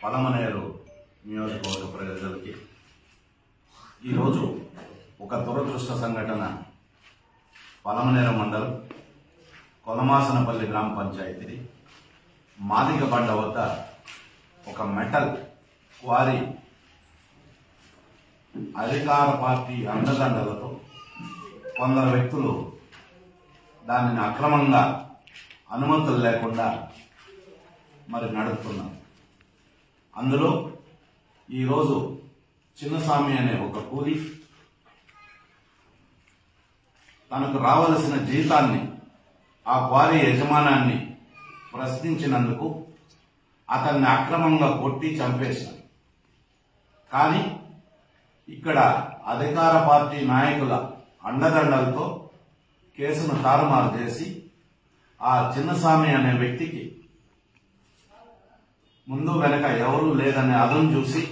పలమనేరు నియోజకవర్గ ప్రజలకి ఈరోజు ఒక దురదృష్ట సంఘటన పలమనేరు మండలం కొలమాసనపల్లి గ్రామ పంచాయతీ మాదిగ బండ వద్ద ఒక మెటల్ క్వారీ అధికార పార్టీ అండదండలతో కొందరు వ్యక్తులు దానిని అక్రమంగా అనుమతులు లేకుండా మరి నడుపుతున్నారు అందులో ఈరోజు చిన్నస్వామి అనే ఒక కూలి తనకు రావలసిన జీతాన్ని ఆ క్వారీ యజమానాన్ని ప్రశ్నించినందుకు అతన్ని అక్రమంగా కొట్టి చంపేశారు కానీ ఇక్కడ అధికార పార్టీ నాయకుల అండదండలతో కేసును తారుమారు చేసి ఆ చిన్నస్వామి అనే వ్యక్తికి ముందు వెనక ఎవరూ లేదనే అదం చూసి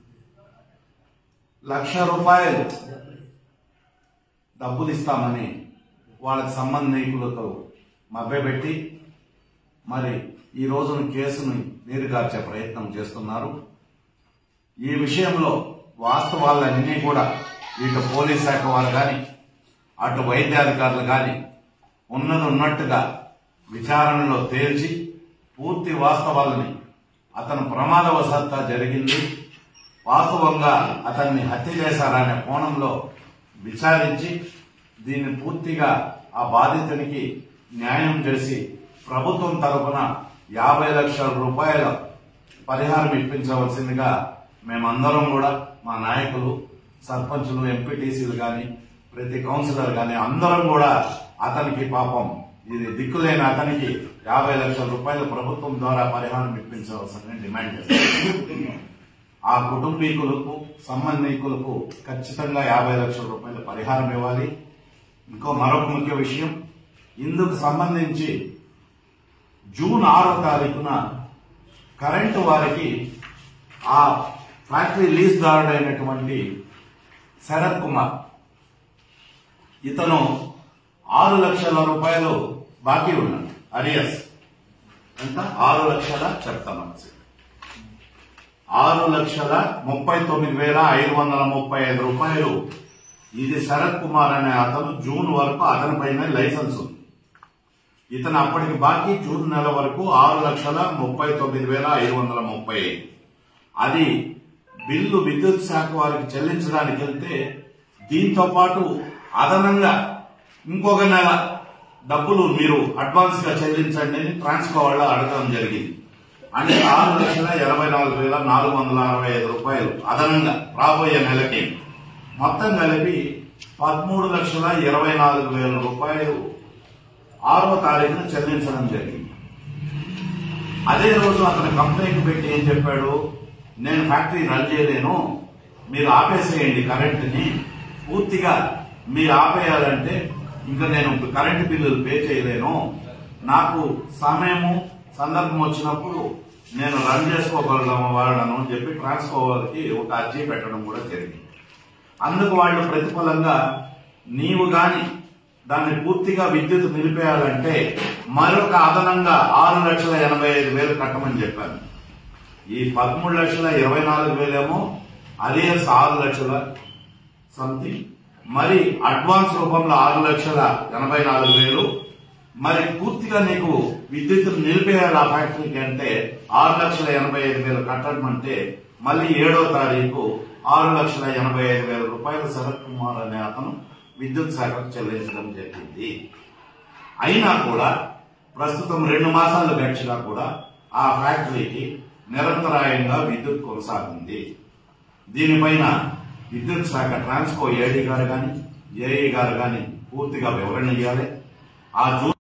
లక్ష రూపాయలు డబ్బులు ఇస్తామని వాళ్ళకి సంబంధికులతో మభ్యపెట్టి మరి ఈ రోజున కేసును నీరుగార్చే ప్రయత్నం చేస్తున్నారు ఈ విషయంలో వాస్తవాలన్నీ కూడా ఇటు పోలీస్ శాఖ వారు కానీ అటు వైద్యాధికారులు కానీ ఉన్నది ఉన్నట్టుగా విచారణలో తేల్చి పూర్తి వాస్తవాలని అతను ప్రమాదవశాత్తు జరిగింది వాస్తవంగా అతన్ని హత్య చేశారనే కోణంలో విచారించి దీన్ని పూర్తిగా ఆ బాధితునికి న్యాయం చేసి ప్రభుత్వం తరఫున యాభై లక్షల రూపాయల పరిహారం ఇప్పించవలసిందిగా మేమందరం కూడా మా నాయకులు సర్పంచులు ఎంపీటీసీలు కానీ ప్రతి కౌన్సిలర్ కానీ అందరం కూడా అతనికి పాపం ఇది దిక్కులేని అతనికి యాభై లక్షల రూపాయలు ప్రభుత్వం ద్వారా పరిహారం ఇప్పించవలసిందని డిమాండ్ చేస్తాం ఆ కుటుంబీకులకు సంబంధికులకు ఖచ్చితంగా యాభై లక్షల రూపాయల పరిహారం ఇవ్వాలి ఇంకో మరొక ముఖ్య విషయం ఇందుకు సంబంధించి జూన్ ఆరో తారీఖున కరెంటు వారికి ఆ ఫ్యాక్టరీ లీజ్దారుడైనటువంటి శరత్ కుమార్ ఇతను ఆరు లక్షల రూపాయలు బాకీ ఉన్నాడు అరియస్ ఎంత ఆరు లక్షల చెప్తాను ఆరు లక్షల ముప్పై తొమ్మిది వేల ఐదు వందల ముప్పై ఐదు రూపాయలు ఇది శరత్ కుమార్ అనే అతను జూన్ వరకు అతని పైన లైసెన్స్ ఉంది ఇతను అప్పటికి బాకీ జూన్ నెల వరకు ఆరు లక్షల ముప్పై తొమ్మిది వేల ఐదు వందల ముప్పై ఐదు అది బిల్లు విద్యుత్ శాఖ వారికి చెల్లించడానికి వెళ్తే దీంతో పాటు అదనంగా ఇంకొక నెల డబ్బులు మీరు అడ్వాన్స్ గా చెల్లించండి అని ట్రాన్స్కో వాళ్ళు అడగడం జరిగింది అంటే ఆరు లక్షల ఎనభై నాలుగు వేల నాలుగు వందల అరవై ఐదు రూపాయలు అదనంగా రాబోయే నెలకి మొత్తం కలిపి పదమూడు లక్షల ఇరవై నాలుగు వేల రూపాయలు ఆరో తారీఖున చెల్లించడం జరిగింది అదే రోజు అతను కంప్లైంట్ పెట్టి ఏం చెప్పాడు నేను ఫ్యాక్టరీ రన్ చేయలేను మీరు ఆపేసేయండి కరెంటుని పూర్తిగా మీరు ఆపేయాలంటే ఇంకా నేను కరెంటు బిల్లులు పే చేయలేను నాకు సమయము సందర్భం వచ్చినప్పుడు నేను రన్ చేసుకోగలను వాళ్ళను అని చెప్పి ట్రాన్స్కోవర్కి ఒక అర్జీ పెట్టడం కూడా జరిగింది అందుకు వాళ్ళు ప్రతిఫలంగా నీవు గాని దాన్ని పూర్తిగా విద్యుత్ నిలిపేయాలంటే మరొక అదనంగా ఆరు లక్షల ఎనభై ఐదు వేలు కట్టమని చెప్పాను ఈ పదమూడు లక్షల ఇరవై నాలుగు వేలేమో అరియర్స్ ఆరు లక్షల సంథింగ్ మరి అడ్వాన్స్ రూపంలో ఆరు లక్షల ఎనభై నాలుగు వేలు మరి పూర్తిగా నీకు విద్యుత్ నిలిపేయాలి ఆ ఫ్యాక్టరీకి అంటే ఆరు లక్షల ఎనభై ఐదు వేలు కట్టడం అంటే మళ్ళీ ఏడో తారీఖు ఆరు లక్షల ఎనభై ఐదు వేల రూపాయలు శరత్ కుమార్ అనే అతను విద్యుత్ శాఖకు చెల్లించడం జరిగింది అయినా కూడా ప్రస్తుతం రెండు మాసాలు గడిచినా కూడా ఆ ఫ్యాక్టరీకి నిరంతరాయంగా విద్యుత్ కొనసాగింది దీనిపైన విద్యుత్ శాఖ ట్రాన్స్కో ఏడీ గారు కానీ ఏఈ గారు కానీ పూర్తిగా వివరణ ఇవ్వాలి ఆ జూన్